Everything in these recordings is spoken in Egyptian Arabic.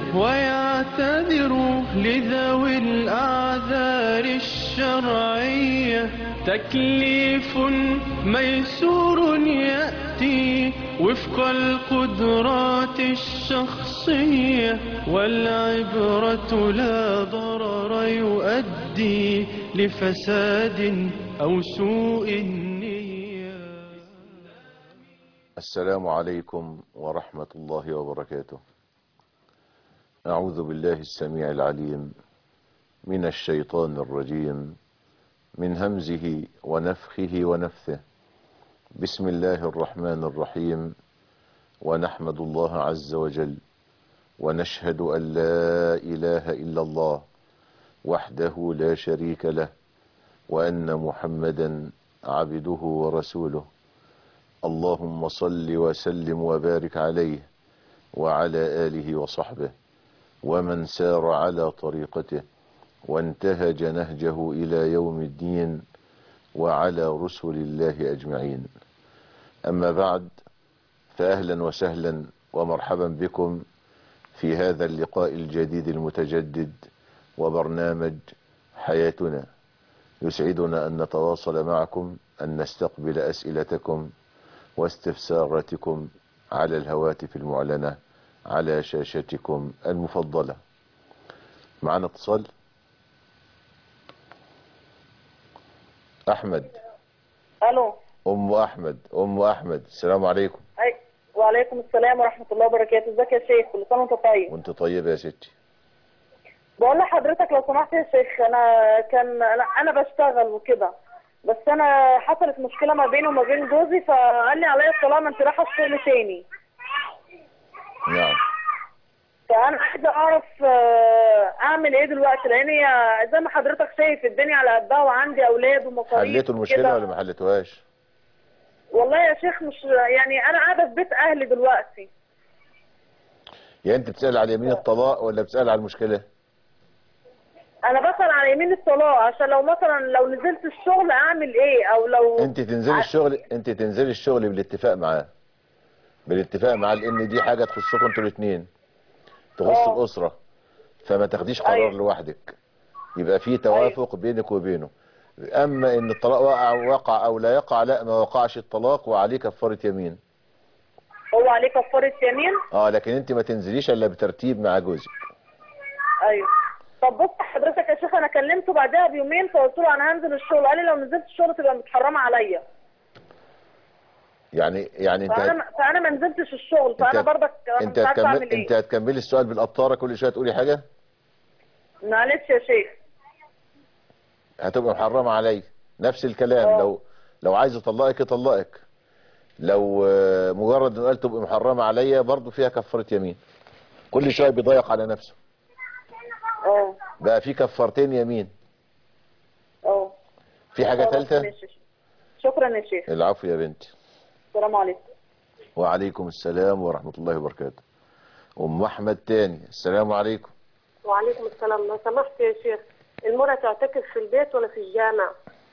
ويعتذر لذوي الأعذار الشرعية تكليف ميسور يأتي وفق القدرات الشخصية والعبرة لا ضرر يؤدي لفساد أو سوء النية السلام عليكم ورحمة الله وبركاته أعوذ بالله السميع العليم من الشيطان الرجيم من همزه ونفخه ونفثه بسم الله الرحمن الرحيم ونحمد الله عز وجل ونشهد أن لا إله إلا الله وحده لا شريك له وأن محمدا عبده ورسوله اللهم صل وسلم وبارك عليه وعلى آله وصحبه ومن سار على طريقته وانتهج نهجه إلى يوم الدين وعلى رسل الله أجمعين أما بعد فأهلا وسهلا ومرحبا بكم في هذا اللقاء الجديد المتجدد وبرنامج حياتنا يسعدنا أن نتواصل معكم أن نستقبل أسئلتكم واستفساراتكم على الهواتف المعلنة على شاشتكم المفضلة معنا اتصال أحمد الو أم أحمد أم أحمد السلام عليكم أي. وعليكم السلام ورحمه الله وبركاته ازيك يا شيخ كل سنه وانت طيب وانت طيبة يا ستي بقول لحضرتك لو سمحت يا شيخ انا كان انا, أنا بشتغل وكده بس انا حصلت مشكله ما بيني وما بين جوزي فقال لي عليا الطلاق ما انت رايحه الشغل تاني نعم فانا عايزه اعرف آه، اعمل ايه دلوقتي لان هي زي ما حضرتك شايف الدنيا على قدها وعندي اولاد ومصاريف حليتوا المشكلة وكده. ولا ما حلتوهاش والله يا شيخ مش يعني انا قاعده في بيت اهلي دلوقتي يعني انت بتسأل على يمين الطلاق ولا بتسأل على المشكلة انا بسأل على يمين الطلاق عشان لو مثلا لو نزلت الشغل اعمل ايه او لو انت تنزلي الشغل انت تنزلي الشغل بالاتفاق معاه بالاتفاق معاه لان دي حاجة تخصكم انتوا الاثنين تخص اه. الاسرة فما تاخديش قرار ايوه. لوحدك يبقى في توافق بينك وبينه اما ان الطلاق وقع وقع او لا يقع لا ما وقعش الطلاق وعليه كفارة يمين هو عليه كفارة يمين اه لكن انت ما تنزليش الا بترتيب مع جوزك ايوه طب بص حضرتك يا شيخ انا كلمته بعدها بيومين فقلت له انا هنزل الشغل قال لي لو نزلت الشغل تبقى متحرمه عليا يعني يعني انت فانا فانا ما نزلتش الشغل فانا انت برضك انا انت مش عارفه هتكمل اعمل انت ايه هتكملي السؤال بالقطاره كل شويه تقولي حاجه معلش يا شيخ هتبقى محرمه عليا نفس الكلام اه. لو لو عايز اطلقك يطلقك لو آه، مجرد ان قال تبقى محرمه عليا برضه فيها كفاره يمين كل شويه بيضيق على نفسه اه بقى في كفارتين يمين اه في حاجه خلاص ثالثه ماشي. شكرا يا شيخ العفو يا بنتي السلام عليكم وعليكم السلام ورحمه الله وبركاته ام احمد تاني السلام عليكم وعليكم السلام لو سمحت يا شيخ المرأة تعتكف في البيت ولا في الجامع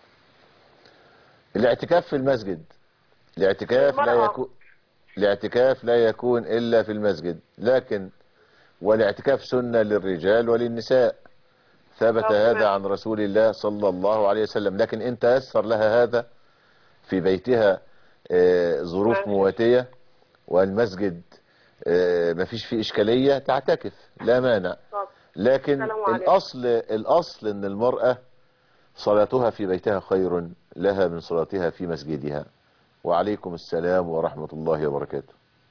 الاعتكاف في المسجد الاعتكاف لا المرأة. يكون الاعتكاف لا يكون إلا في المسجد لكن والاعتكاف سنة للرجال وللنساء ثبت آه، هذا تمام. عن رسول الله صلى الله عليه وسلم لكن انت يسر لها هذا في بيتها آه، ظروف ماشي. مواتية والمسجد آه، مفيش فيه إشكالية تعتكف لا مانع طب لكن السلام عليكم. الأصل الأصل أن المرأة صلاتها في بيتها خير لها من صلاتها في مسجدها وعليكم السلام ورحمة الله وبركاته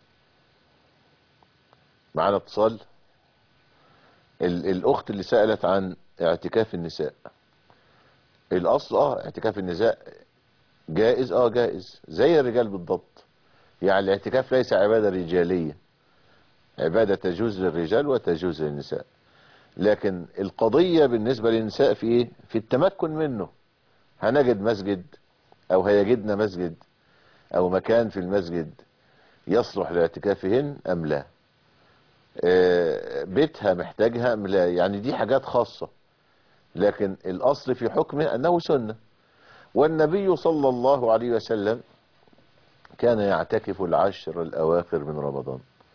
معنا اتصال ال- الأخت اللي سألت عن اعتكاف النساء الأصل اه اعتكاف النساء جائز اه جائز زي الرجال بالضبط يعني الاعتكاف ليس عبادة رجالية عبادة تجوز للرجال وتجوز للنساء لكن القضية بالنسبة للنساء في ايه في التمكن منه هنجد مسجد او هيجدنا مسجد او مكان في المسجد يصلح لاعتكافهن ام لا آه، بيتها محتاجها ام لا يعني دي حاجات خاصة لكن الاصل في حكمه انه سنة والنبي صلى الله عليه وسلم كان يعتكف العشر الاواخر من رمضان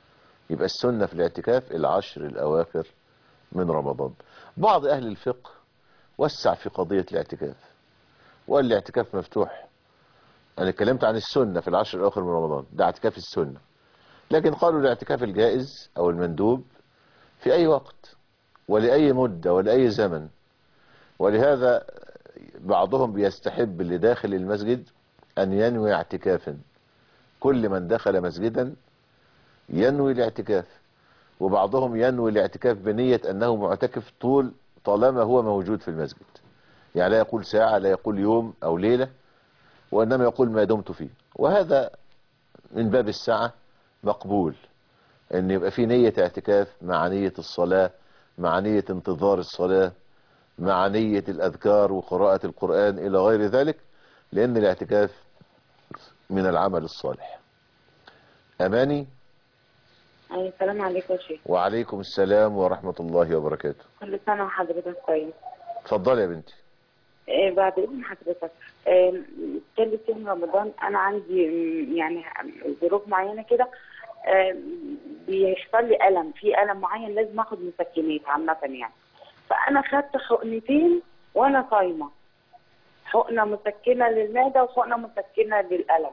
يبقى السنة في الاعتكاف العشر الأواخر من رمضان بعض أهل الفقه وسع في قضية الاعتكاف وقال الاعتكاف مفتوح أنا اتكلمت عن السنة في العشر الأواخر من رمضان ده اعتكاف السنة لكن قالوا الاعتكاف الجائز أو المندوب في أي وقت ولأي مدة ولأي زمن ولهذا بعضهم بيستحب اللي داخل المسجد أن ينوي اعتكافا كل من دخل مسجدا ينوي الاعتكاف وبعضهم ينوي الاعتكاف بنية أنه معتكف طول طالما هو موجود في المسجد يعني لا يقول ساعة لا يقول يوم أو ليلة وإنما يقول ما دمت فيه وهذا من باب الساعة مقبول ان يبقى في نية اعتكاف مع نية الصلاة مع نية انتظار الصلاة مع نية الأذكار وقراءة القرآن إلى غير ذلك لأن الاعتكاف من العمل الصالح أماني أي السلام عليكم يا شيخ وعليكم السلام ورحمة الله وبركاته كل سنة وحضرتك طيب اتفضلي يا بنتي إيه بعد إذن حضرتك إيه تالت يوم رمضان أنا عندي م، يعني ظروف معينة كده إيه بيحصل لي ألم في ألم معين لازم آخد مسكنات عامة يعني فأنا خدت حقنتين وأنا صايمة حقنة مسكنة للمعدة وحقنة مسكنة للألم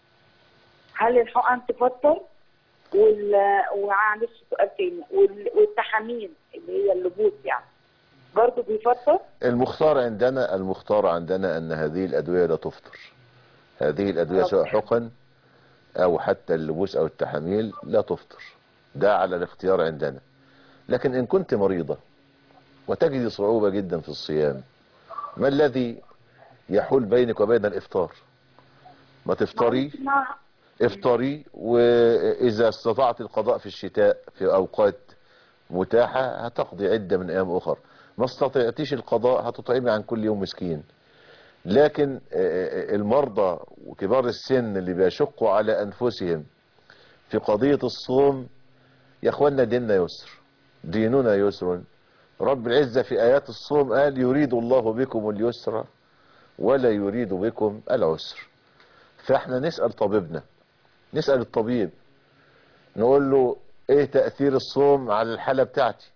هل الحقن تفطر؟ وال ومعلش سؤال تاني وال... والتحاميل اللي هي اللبوس يعني برضه بيفطر؟ المختار عندنا المختار عندنا أن هذه الأدوية لا تفطر هذه الأدوية سواء حقن أو حتى اللبوس أو التحاميل لا تفطر ده على الاختيار عندنا لكن إن كنت مريضة وتجد صعوبة جدا في الصيام ما الذي يحول بينك وبين الإفطار ما تفطري مع- افطري وإذا استطعت القضاء في الشتاء في أوقات متاحة هتقضي عدة من أيام أخر ما استطعتيش القضاء هتطعمي عن كل يوم مسكين لكن آه، المرضى وكبار السن اللي بيشقوا على أنفسهم في قضية الصوم يا أخوانا ديننا يسر ديننا يسر رب العزة في آيات الصوم قال يريد الله بكم اليسر ولا يريد بكم العسر فاحنا نسأل طبيبنا نسأل الطبيب نقول له ايه تأثير الصوم على الحالة بتاعتي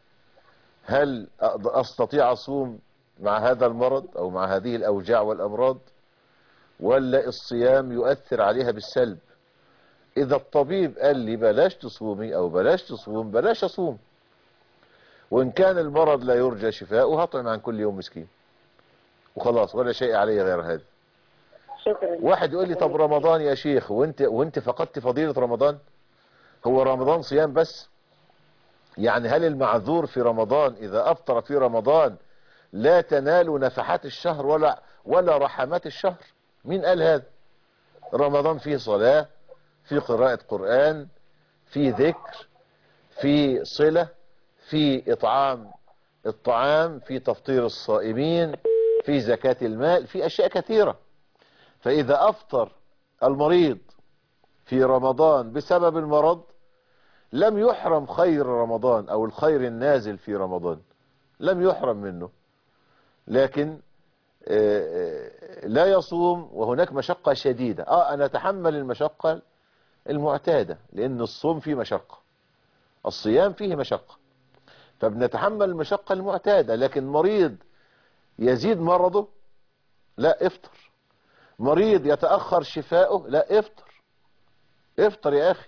هل أقد- استطيع اصوم مع هذا المرض او مع هذه الاوجاع والامراض ولا الصيام يؤثر عليها بالسلب اذا الطبيب قال لي بلاش تصومي او بلاش تصوم بلاش اصوم وان كان المرض لا يرجى شفاؤه هطعم عن كل يوم مسكين وخلاص ولا شيء علي غير هذا شكرا واحد يقول لي طب رمضان يا شيخ وانت وانت فقدت فضيلة رمضان هو رمضان صيام بس يعني هل المعذور في رمضان اذا افطر في رمضان لا تنال نفحات الشهر ولا ولا رحمات الشهر مين قال هذا رمضان فيه صلاة فيه قراءة قرآن فيه ذكر فيه صلة فيه اطعام الطعام في تفطير الصائمين في زكاة المال في اشياء كثيرة فإذا أفطر المريض في رمضان بسبب المرض لم يحرم خير رمضان أو الخير النازل في رمضان لم يحرم منه لكن آه، آه، لا يصوم وهناك مشقة شديدة آه أنا أتحمل المشقة المعتادة لأن الصوم فيه مشقة الصيام فيه مشقة فبنتحمل المشقة المعتادة لكن مريض يزيد مرضه لا افطر مريض يتأخر شفاؤه لا افطر افطر يا أخي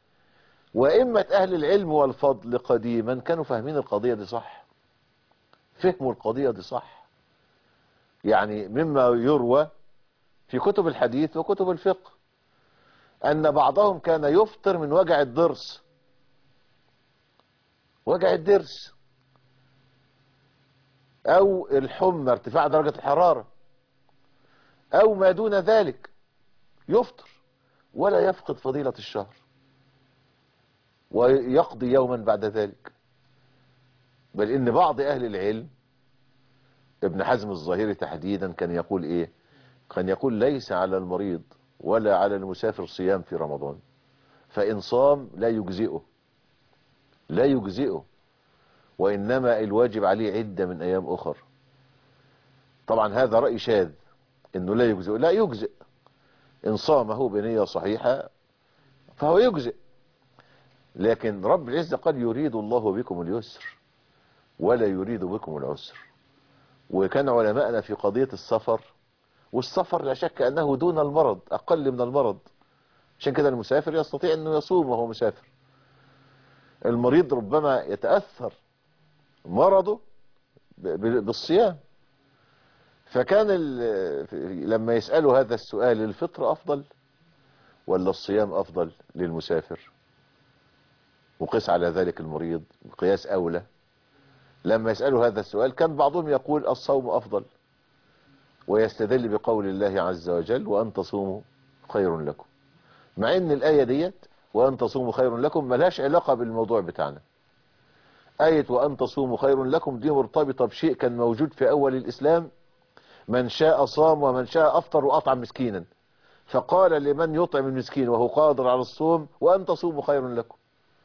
وإمة أهل العلم والفضل قديما كانوا فاهمين القضية دي صح فهموا القضية دي صح يعني مما يروى في كتب الحديث وكتب الفقه أن بعضهم كان يفطر من وجع الضرس وجع الضرس أو الحمى ارتفاع درجة الحرارة أو ما دون ذلك يفطر ولا يفقد فضيلة الشهر ويقضي يوما بعد ذلك بل إن بعض أهل العلم ابن حزم الظاهري تحديدا كان يقول إيه كان يقول ليس على المريض ولا على المسافر صيام في رمضان فإن صام لا يجزئه لا يجزئه وإنما الواجب عليه عدة من أيام أخر طبعا هذا رأي شاذ انه لا يجزئ لا يجزئ ان صامه بنية صحيحة فهو يجزئ لكن رب العزة قال يريد الله بكم اليسر ولا يريد بكم العسر وكان علماءنا في قضية السفر والسفر لا شك أنه دون المرض أقل من المرض عشان كده المسافر يستطيع أنه يصوم وهو مسافر المريض ربما يتأثر مرضه ب- ب- بالصيام فكان ال- لما يسألوا هذا السؤال الفطر أفضل ولا الصيام أفضل للمسافر وقيس على ذلك المريض قياس أولى لما يسألوا هذا السؤال كان بعضهم يقول الصوم أفضل ويستدل بقول الله عز وجل وأن تصوموا خير لكم مع ان الآية ديت وأن تصوموا خير لكم ملهاش علاقة بالموضوع بتاعنا آية وأن تصوموا خير لكم دي مرتبطة بشيء كان موجود في أول الإسلام من شاء صام ومن شاء أفطر وأطعم مسكينا فقال لمن يطعم المسكين وهو قادر على الصوم وأن تصوموا خير لكم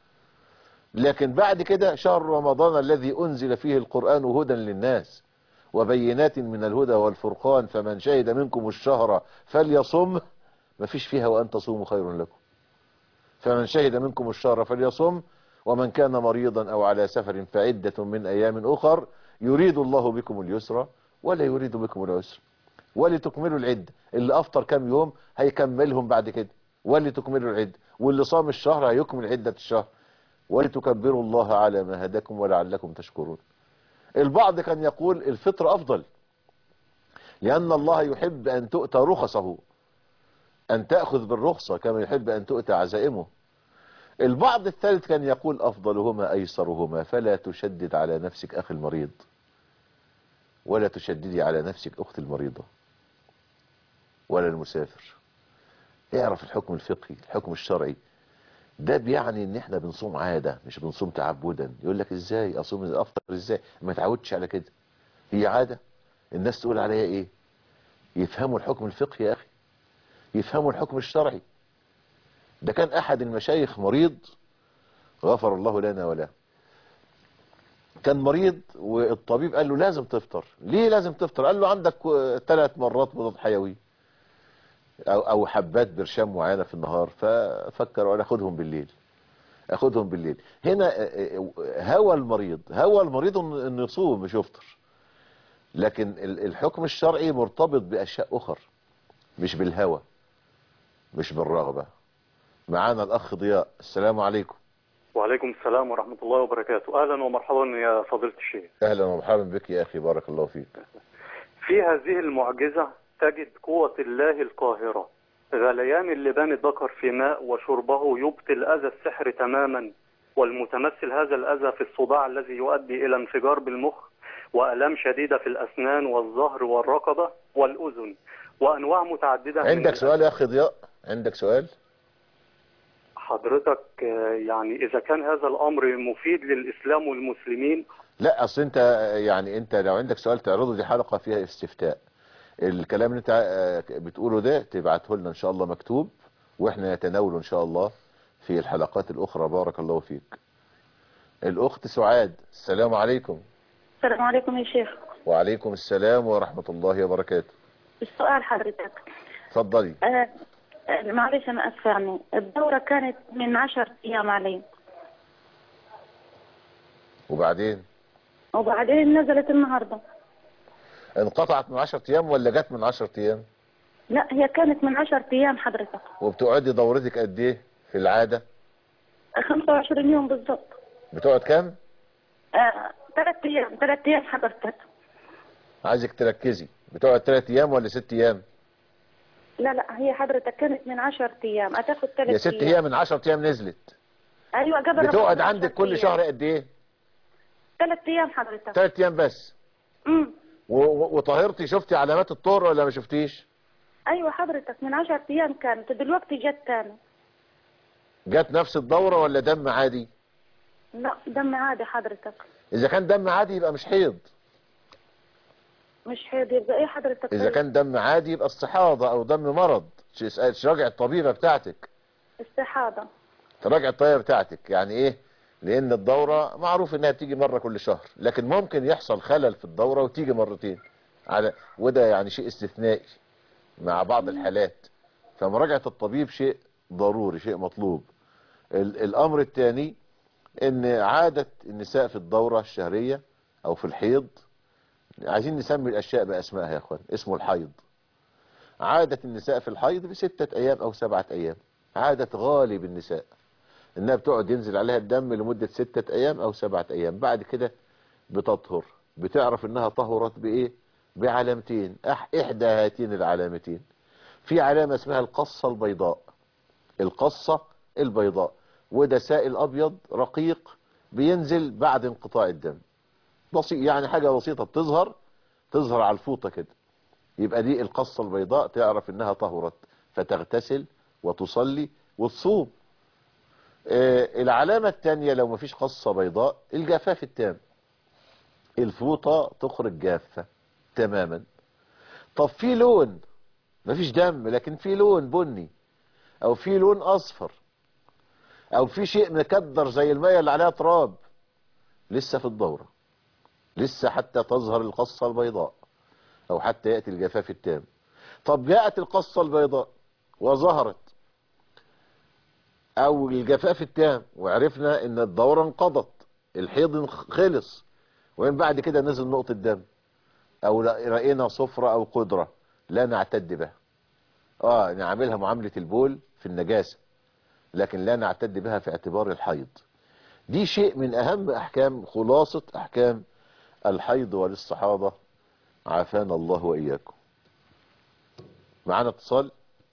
لكن بعد كده شهر رمضان الذي أنزل فيه القرآن هدى للناس وبينات من الهدى والفرقان فمن شهد منكم الشهر فليصم ما فيش فيها وأن تصوموا خير لكم فمن شهد منكم الشهر فليصم ومن كان مريضا أو على سفر فعدة من أيام أخر يريد الله بكم اليسر ولا يريد بكم العسر ولتكملوا العدة اللي أفطر كام يوم هيكملهم بعد كده ولتكملوا العدة واللي صام الشهر هيكمل عدة الشهر ولتكبروا الله على ما هداكم ولعلكم تشكرون البعض كان يقول الفطر أفضل لأن الله يحب أن تؤتى رخصه أن تأخذ بالرخصة كما يحب أن تؤتى عزائمه البعض الثالث كان يقول أفضلهما أيسرهما فلا تشدد على نفسك أخي المريض ولا تشددي على نفسك أخت المريضة ولا المسافر اعرف الحكم الفقهي الحكم الشرعي ده بيعني ان احنا بنصوم عادة مش بنصوم تعبدا يقول لك ازاي اصوم افطر ازاي ما تعودش على كده هي عادة الناس تقول عليها ايه يفهموا الحكم الفقهي يا اخي يفهموا الحكم الشرعي ده كان احد المشايخ مريض غفر الله لنا وله كان مريض والطبيب قال له لازم تفطر ليه لازم تفطر قال له عندك ثلاث مرات مضاد حيوي او او حبات برشام معينه في النهار ففكر وانا اخدهم بالليل اخدهم بالليل هنا هوى المريض هوى المريض إن- انه يصوم مش يفطر لكن ال- الحكم الشرعي مرتبط باشياء اخر مش بالهوى مش بالرغبه معانا الاخ ضياء السلام عليكم وعليكم السلام ورحمة الله وبركاته أهلا ومرحبا يا فضيلة الشيخ اهلا ومرحبا بك يا اخي بارك الله فيك في هذه المعجزة تجد قوة الله القاهرة غليان اللبان الذكر في ماء وشربه يبطل أذى السحر تماما والمتمثل هذا الأذى في الصداع الذي يؤدي إلى انفجار بالمخ وألام شديدة في الأسنان والظهر والرقبة والأذن وأنواع متعددة من عندك سؤال يا اخي ضياء عندك سؤال حضرتك آه، يعني إذا كان هذا الأمر مفيد للإسلام والمسلمين لا اصل انت يعني انت لو عندك سؤال تعرضه دي حلقة فيها استفتاء الكلام اللي انت آه، بتقوله ده تبعته لنا ان شاء الله مكتوب واحنا نتناوله ان شاء الله في الحلقات الاخرى بارك الله فيك الاخت سعاد السلام عليكم السلام عليكم يا شيخ وعليكم السلام ورحمة الله وبركاته السؤال حضرتك اتفضلي آه آه، معلش أنا أسفة يعني الدورة كانت من عشر أيام علي وبعدين وبعدين نزلت النهاردة انقطعت من 10 ايام ولا جت من 10 ايام لا هي كانت من عشر أيام حضرتك وبتقعدي دورتك قد ايه في العادة 25 يوم بالضبط بتقعد كام آه ثلاث أيام ثلاث أيام حضرتك عايزك تركزي بتقعد 3 ايام ولا 6 ايام لا لا هي حضرتك كانت من عشر أيام أتاخد ثلاث يا ست هي من 10 ايام نزلت أيوة قبل بتقعد عندك كل شهر قد ايه ثلاث أيام حضرتك 3 ايام بس امم و- و- وطهرتي شفتي علامات الطهر ولا ما شفتيش أيوة حضرتك من عشر أيام كانت دلوقتي جت تاني جت نفس الدورة ولا دم عادي لا دم عادي حضرتك اذا كان دم عادي يبقى مش حيض مش حيض يبقى ايه حضرتك اذا طيب؟ كان دم عادي يبقى استحاضة او دم مرض تسأل- تراجع الطبيبة بتاعتك استحاضة تراجع الطبيبة بتاعتك يعني ايه لان الدورة معروف انها بتيجي مرة كل شهر لكن ممكن يحصل خلل في الدورة وتيجي مرتين على وده يعني شيء استثنائي مع بعض الحالات فمراجعة الطبيب شيء ضروري شيء مطلوب ال- الامر الثاني ان عادة النساء في الدورة الشهرية او في الحيض عايزين نسمي الاشياء باسمائها يا اخوان اسمه الحيض عادة النساء في الحيض بستة ايام او سبعة ايام عادة غالب النساء انها بتقعد ينزل عليها الدم لمدة ستة ايام او سبعة ايام بعد كده بتطهر بتعرف انها طهرت بايه بعلامتين أح احدى هاتين العلامتين في علامة اسمها القصة البيضاء القصة البيضاء وده سائل ابيض رقيق بينزل بعد انقطاع الدم بسيط يعني حاجة بسيطة بتظهر تظهر على الفوطة كده يبقى دي القصة البيضاء تعرف انها طهرت فتغتسل وتصلي وتصوم آه، العلامة التانية لو مفيش قصة بيضاء الجفاف التام الفوطة تخرج جافة تماما طب في لون مفيش دم لكن في لون بني او في لون اصفر او في شيء مكدر زي المية اللي عليها تراب لسه في الدورة لسه حتى تظهر القصة البيضاء او حتى يأتي الجفاف التام طب جاءت القصة البيضاء وظهرت او الجفاف التام وعرفنا ان الدورة انقضت الحيض خلص ومن بعد كده نزل نقطة دم او رأينا صفرة او قدرة لا نعتد بها اه نعملها معاملة البول في النجاسة لكن لا نعتد بها في اعتبار الحيض دي شيء من اهم احكام خلاصة احكام الحيض والاستحاضة عافانا الله واياكم معانا اتصال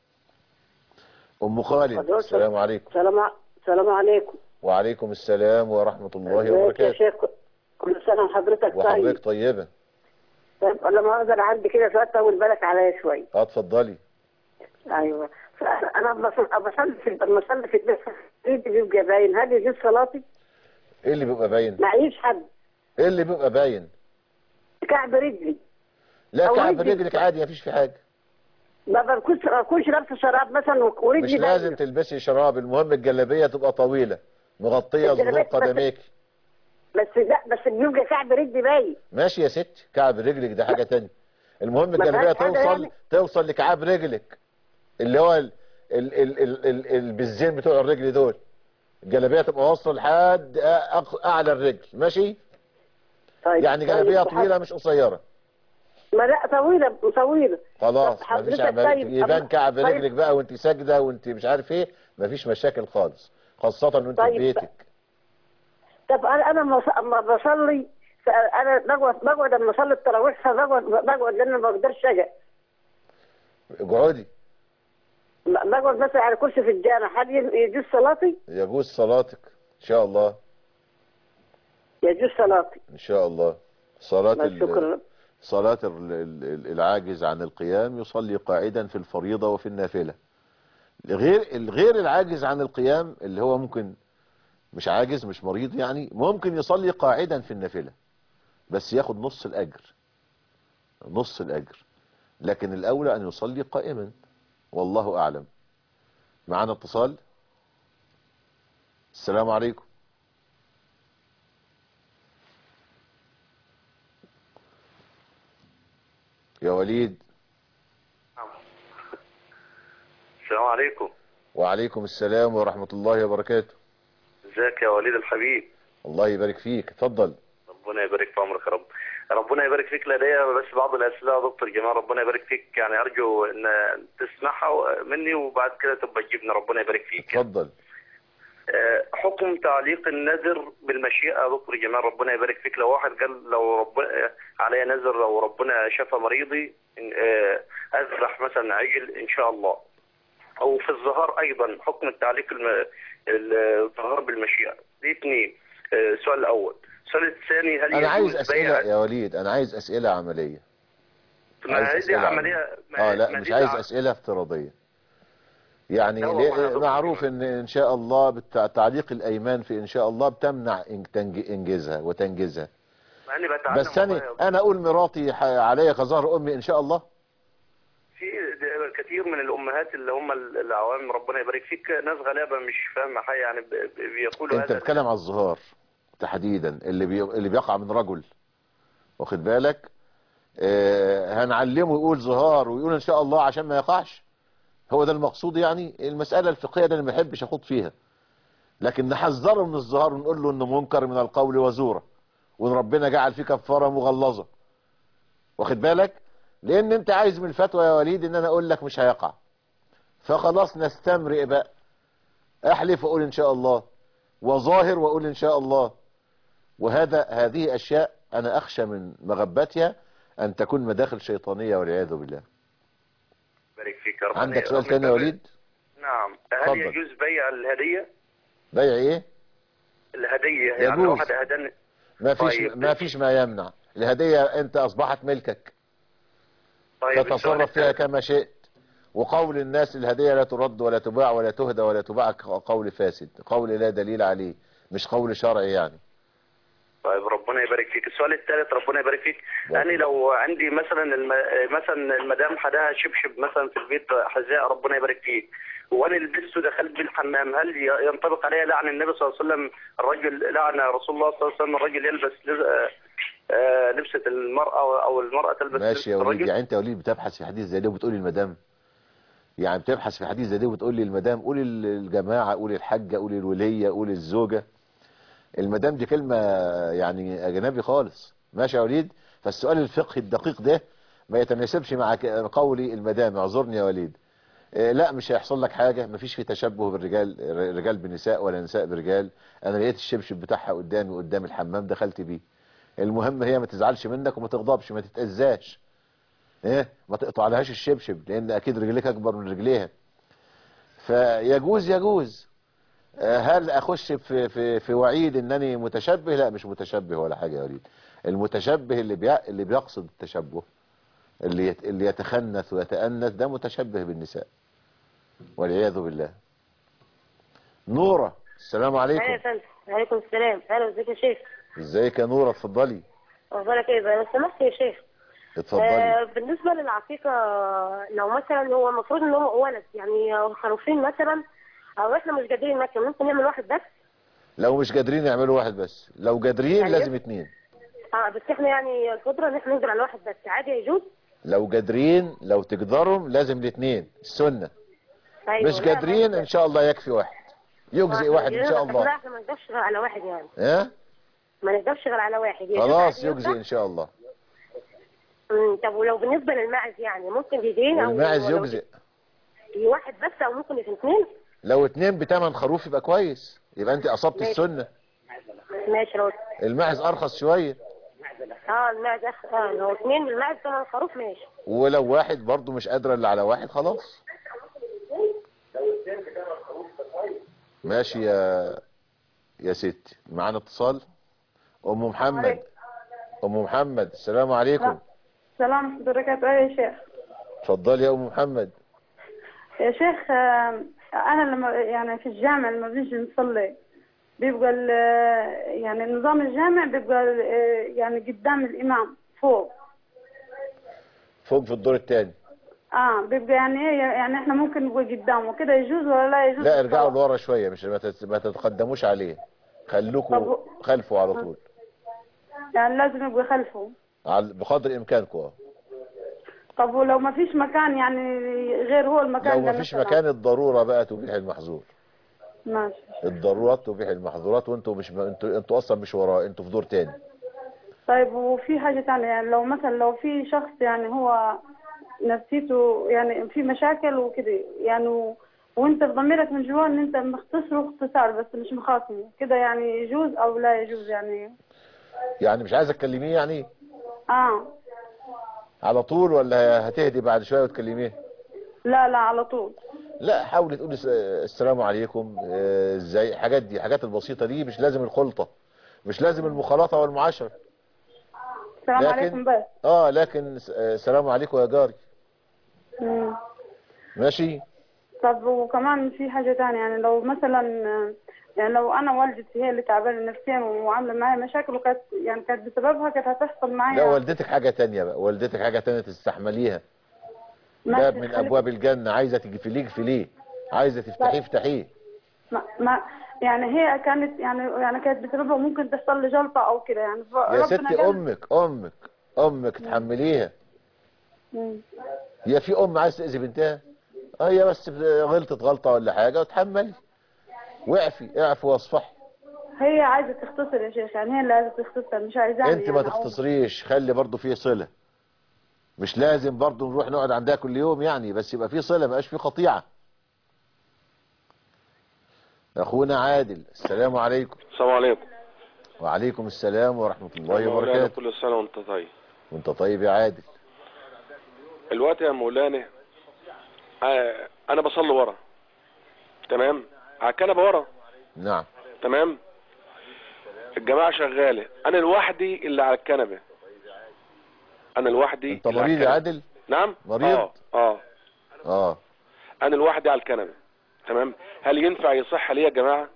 ام خالد السلام عليكم سلام سلام عليكم وعليكم السلام ورحمة الله ازيك يا وبركاته شيخ كل سنه وحضرتك طيب وحضرتك طيبة طيب لما اقدر عندي كده سؤال طول بالك عليا شويه اه اتفضلي ايوه انا بصلي في بصلي في البيت ايدي بيبقى باين هل يجوز صلاتي؟ ايه اللي بيبقى باين معيش حد ايه اللي بيبقى باين كعب رجلي لا أو كعب رجلي. رجلك عادي مفيش في حاجة ما بكونش ما بكونش لابسه شراب مثلا ورجلي مش باينة. لازم تلبسي شراب المهم الجلابية تبقى طويلة مغطية ظهور الجلابية بس- قدميك بس لا بس بيبقى كعب رجلي باين ماشي يا ست كعب رجلك ده حاجة تانية المهم ما الجلابية فيهاش حاجة توصل يعني. توصل لكعاب رجلك اللي هو ال... ال... ال... ال... ال... البزين بتوع الرجل دول الجلابية تبقى واصلة لحد أق- أعلى الرجل ماشي طيب يعني جلابية طيب. طويلة مش قصيرة ما لا طويلة طويلة خلاص طب مفيش حضرتك عمل طيب، يبان طب- كعب طيب. رجلك بقى وانت ساجدة وانت مش عارف ايه مفيش مشاكل خالص خاصة وانت في طيب. بيتك طب انا انا لما بص- لما بصلي انا بقعد بقعد لما اصلي التراويح فبقعد بقعد لان ما بقدرش اجي اقعدي بقعد مثلا على كرسي في الجامع هل يجوز صلاتي؟ يجوز صلاتك ان شاء الله يجوز صلاتي ان شاء الله صلاة ال- شكرا صلاة ال- ال- العاجز عن القيام يصلي قاعدا في الفريضة وفي النافلة غير الغير العاجز عن القيام اللي هو ممكن مش عاجز مش مريض يعني ممكن يصلي قاعدا في النافلة بس ياخد نص الأجر نص الأجر لكن الأولى أن يصلي قائما والله أعلم معنا اتصال السلام عليكم يا وليد السلام عليكم وعليكم السلام ورحمة الله وبركاته ازيك يا وليد الحبيب الله يبارك فيك اتفضل ربنا يبارك في عمرك يا رب ربنا يبارك فيك لدي بس بعض الاسئله يا دكتور جمال ربنا يبارك فيك يعني ارجو ان تسمعها مني وبعد كده تبقى تجيبنا ربنا يبارك فيك اتفضل آه، حكم تعليق النذر بالمشيئه يا دكتور جمال ربنا يبارك فيك لو واحد قال لو ربنا عليا نذر لو ربنا شفى مريضي إن- آه، اذبح مثلا عجل ان شاء الله او في الظهار ايضا حكم التعليق الم- الظهار بالمشيئه دي اثنين آه، السؤال الاول السؤال الثاني هل انا عايز يجوز اسئلة بيع يا وليد انا عايز اسئلة عملية ما هي دي أسئلة عمليه ما- اه لا ما مش دي عايز دع- اسئلة افتراضية يعني لا والله يا ليه- دكتور معروف ان ان شاء الله بالتع- تعليق الايمان في ان شاء الله بتمنع إن- تنج- انجازها وتنجزها مع اني بتعلم بس انا والله يا انا اقول مراتي ح- عليا كظهر امي ان شاء الله في د- كثير من الامهات اللي هم ال- العوام ربنا يبارك فيك ناس غلابه مش فاهمه حاجه يعني ب- ب- بيقولوا انت هذا بتتكلم على الظهار تحديدا اللي بي... اللي بيقع من رجل واخد بالك آه هنعلمه يقول ظهار ويقول ان شاء الله عشان ما يقعش هو ده المقصود يعني المسألة الفقهية ده انا ما بحبش اخوض فيها لكن نحذره من الظهار ونقول له انه منكر من القول وزورة وان ربنا جعل فيه كفارة مغلظة واخد بالك لان انت عايز من الفتوى يا وليد ان انا اقول لك مش هيقع فخلاص نستمرئ بقى احلف واقول ان شاء الله وظاهر واقول ان شاء الله وهذا هذه اشياء انا اخشى من مغبتها ان تكون مداخل شيطانية والعياذ بالله بارك فيك ربنا عندك سؤال يرحمك. تاني يا وليد نعم هل اتفضل. يجوز بيع الهدية بيع ايه الهدية يعني يجوز. لو واحد هداني ما فيش طيب. ما فيش ما يمنع الهدية انت اصبحت ملكك طيب السؤال تتصرف فيها الثاني. كما شئت وقول الناس الهدية لا ترد ولا تباع ولا تهدى ولا تباع قول فاسد قول لا دليل عليه مش قول شرعي يعني طيب ربنا يبارك فيك السؤال الثالث ربنا يبارك فيك بارك. انا لو عندي مثلا الم... مثلا المدام حداها شبشب مثلا في البيت حذاء ربنا يبارك فيك وانا لبسته دخلت بيه الحمام هل ي- ينطبق عليها لعن النبي صلى الله عليه وسلم الرجل لعن رسول الله صلى الله عليه وسلم الرجل يلبس لز... آه، آه، لبسة المرأة او المرأة تلبس ماشي يا لبسة وليد الرجل يعني انت يا وليد بتبحث في حديث زي ده وبتقول المدام يعني بتبحث في حديث زي ده وبتقول لي المدام قول الجماعة قول الحاجة قول الولية قول الزوجة المدام دي كلمة يعني أجنبي خالص ماشي يا وليد فالسؤال الفقهي الدقيق ده ما يتناسبش مع ك- قولي المدام اعذرني يا وليد آه، لا مش هيحصل لك حاجة مفيش في تشبه بالرجال الرجال بنساء ولا نساء برجال انا لقيت الشبشب بتاعها قدامي قدام الحمام دخلت بيه المهم هي ما تزعلش منك وما تغضبش ما تتأذاش ايه ما تقطع لهاش الشبشب لان اكيد رجليك اكبر من رجليها فيجوز يجوز آه، هل اخش في في في وعيد انني متشبه لا مش متشبه ولا حاجه يا وليد المتشبه اللي بي اللي بيقصد التشبه اللي يت اللي يتخنث ويتأنث ده متشبه بالنساء والعياذ بالله نورة السلام ايوه يا عليكم فندم وعليكم السلام اهلا ازيك يا شيخ ازيك يا نورة اتفضلي اخبارك ايه بقى لو سمحت يا شيخ اتفضلي آه بالنسبه للعقيقه لو مثلا هو المفروض ان هو ولد يعني خروفين مثلا او احنا مش قادرين مثلا ممكن نعمل واحد بس لو مش قادرين يعملوا واحد بس لو قادرين يعني لازم اتنين اه بس احنا يعني القدره ان احنا نقدر على واحد بس عادي يجوز لو قادرين لو تقدروا لازم الاثنين السنة أيوة مش لا، قادرين واحد ان شاء الله يكفي واحد يجزئ بس. واحد ان شاء لا الله احنا ما نقدرش غير على واحد يعني ها ما نقدرش غير على واحد يجوز خلاص عادي يجزئ ينفع؟ ان شاء الله مم، طب ولو بالنسبه للماعز يعني ممكن يدين او والماعز ولو- يجزئ واحد بس او ممكن يكون اثنين لو اتنين بتمن خروف يبقى كويس يبقى انت اصبت ماشي. السنة ماشي لو الماعز ارخص شوية اه الماعز أخ- اه لو اثنين بالماعز ثمن خروف ماشي ولو واحد برضو مش قادرة الا على واحد خلاص ماشي يا يا ستي معانا اتصال ام محمد ام محمد السلام عليكم سلام حضرتك ايه يا شيخ اتفضلي يا ام محمد يا شيخ آه، انا لما يعني في الجامع لما بنيجي نصلي بيبقى ال- يعني نظام الجامع بيبقى آه، يعني قدام الامام فوق فوق في الدور الثاني اه بيبقى يعني ايه يعني احنا ممكن نبقى قدامه كده يجوز ولا لا يجوز لا ارجعوا لورا شوية مش ما تت- ما تتقدموش عليه خلوكوا طب- خلفه على طول يعني لازم يبقى خلفه على- بقدر امكانكم اه. طب ولو ما فيش مكان يعني غير هو المكان لو ده ما فيش مثلاً؟ مكان الضرورة بقى تبيح المحظور ماشي الضرورات تبيح المحظورات وانتوا مش انتوا انتوا اصلا مش وراه انتوا في دور تاني طيب وفي حاجة تانية يعني لو مثلا لو في شخص يعني هو نفسيته يعني في مشاكل وكده يعني و... وانت في ضميرك من جوا ان انت مختصره اختصار بس مش مخاصمه كده يعني يجوز او لا يجوز يعني يعني مش عايزه تكلميه يعني اه على طول ولا هتهدي بعد شويه وتكلميه لا لا على طول لا حاولي تقولي س- السلام عليكم آه، ازاي الحاجات دي الحاجات البسيطه دي مش لازم الخلطه مش لازم المخالطه والمعاشره السلام لكن- عليكم بس اه لكن س- آه، السلام عليكم يا جاري مم. ماشي طب وكمان في حاجة تانية يعني لو مثلا يعني لو انا والدتي هي اللي تعبانة نفسيا وعاملة معايا مشاكل وكانت يعني كانت بسببها كانت هتحصل معايا لا والدتك حاجه تانية بقى والدتك حاجه تانية تستحمليها ماشي، باب من خليك- ابواب الجنه عايزه تقفليه اقفليه عايزه تفتحيه افتحيه ما, ما يعني هي كانت يعني يعني كانت بسببها ممكن تحصل لي جلطة او كده يعني يا فربنا ستي قال- امك امك امك تحمليها مم. هي في ام عايز تاذي بنتها اه هي بس غلطت غلطه ولا حاجه وتحملي واعفي اعفي واصفحي هي عايزة تختصر يا شيخ يعني هي اللي عايزة تختصر مش عايزاني انت ما يعني أقوم. تختصريش خلي برضو فيه صلة مش لازم برضو نروح نقعد عندها كل يوم يعني بس يبقى فيه صلة ما يبقاش فيه قطيعة اخونا عادل السلام عليكم السلام عليكم وعليكم السلام ورحمة الله يا مولانا وبركاته كل سنة وانت طيب وانت طيب يا عادل الوقت يا مولانا آه انا بصلي ورا تمام على الكنبه ورا نعم تمام الجماعه شغاله انا لوحدي اللي على الكنبه انا لوحدي انت اللي على مريض يا الكنبة. عادل نعم مريض؟ اه اه اه انا لوحدي على الكنبه تمام هل ينفع يصح لي يا جماعه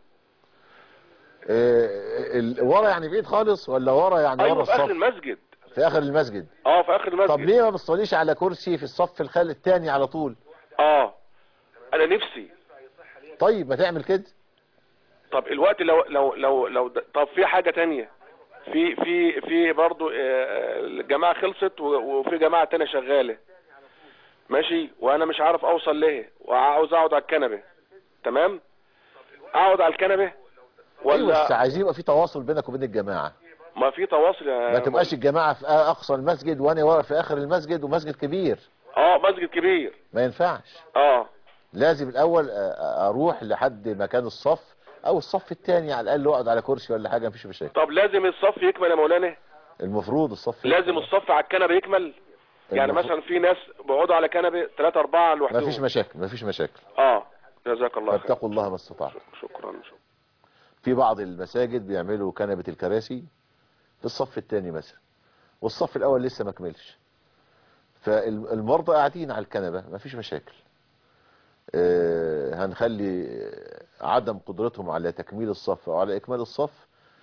إيه ال- ورا يعني بعيد خالص ولا ورا يعني ورا ايوه في اخر الصف المسجد في اخر المسجد اه في اخر المسجد طب ليه ما بتصليش على كرسي في الصف الخال الثاني على طول اه انا نفسي طيب ما تعمل كده طب الوقت لو لو لو لو د- طب في حاجة تانية في في في برضو آه، الجماعة خلصت و- وفي جماعة تانية شغالة ماشي وانا مش عارف اوصل ليه وعاوز اقعد على الكنبة تمام اقعد على الكنبة ايوه بس ولا عايزين يبقى في تواصل بينك وبين الجماعه ما في تواصل يا ما تبقاش الجماعه في اقصى المسجد وانا ورا في اخر المسجد ومسجد كبير اه مسجد كبير ما ينفعش اه لازم الاول أ- أ- اروح لحد مكان الصف او الصف الثاني على الاقل اقعد على كرسي ولا حاجه مفيش مشاكل طب لازم الصف يكمل يا مولانا المفروض الصف لازم الصف على الكنبة يكمل يعني المفروض- مثلا في ناس بيقعدوا على كنبة ثلاثة أربعة لوحدهم مفيش مشاكل مفيش مشاكل اه جزاك الله خير فاتقوا الله ما استطعتم شكرا شكرا في بعض المساجد بيعملوا كنبة الكراسي في الصف الثاني مثلا والصف الاول لسه ما كملش فالمرضى قاعدين على الكنبة ما فيش مشاكل آه، هنخلي عدم قدرتهم على تكميل الصف او على اكمال الصف